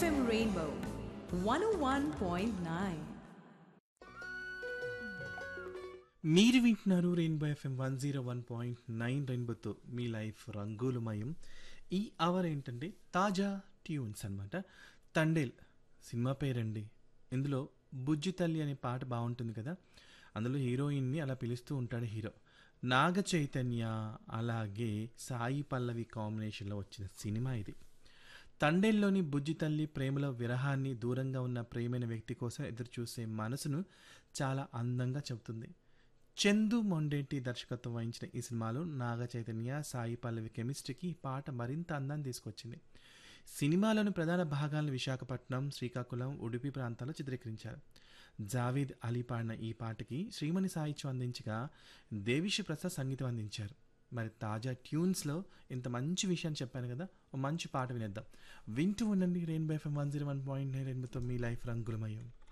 FM Rainbow 101.9. మీరు వింటున్నారు rainbow FM one zero one point nine రెయిన్బోతో మీ లైఫ్ రంగులమయం ఈ అవర్ ఏంటంటే తాజా ట్యూన్స్ అన్నమాట తండేల్ సినిమా పేరండి ఇందులో బుజ్జి తల్లి అనే పాట బాగుంటుంది కదా అందులో హీరోయిన్ని అలా పిలుస్తూ ఉంటాడు హీరో నాగ చైతన్య అలాగే సాయి పల్లవి కాంబినేషన్లో వచ్చిన సినిమా ఇది తండేల్లోని బుజ్జి తల్లి ప్రేమలో విరహాన్ని దూరంగా ఉన్న ప్రేమైన వ్యక్తి కోసం ఎదురుచూసే మనసును చాలా అందంగా చెబుతుంది చందు మొండేటి దర్శకత్వం వహించిన ఈ సినిమాలో నాగ చైతన్య సాయి పల్లవి కెమిస్ట్రీకి ఈ పాట మరింత అందాన్ని తీసుకొచ్చింది సినిమాలోని ప్రధాన భాగాలను విశాఖపట్నం శ్రీకాకుళం ఉడిపి ప్రాంతాల్లో చిత్రీకరించారు జావేద్ అలీ పాడిన ఈ పాటకి శ్రీమణి సాహిత్యం అందించగా దేవిశ్రీ ప్రసాద్ సంగీతం అందించారు మరి తాజా ట్యూన్స్లో ఇంత మంచి విషయాన్ని చెప్పాను కదా ఓ మంచి పాట వినేద్దాం వింటూ ఉండండి rainbow FM one zero one point nine ఎనిమిది మీ లైఫ్ రంగులమయం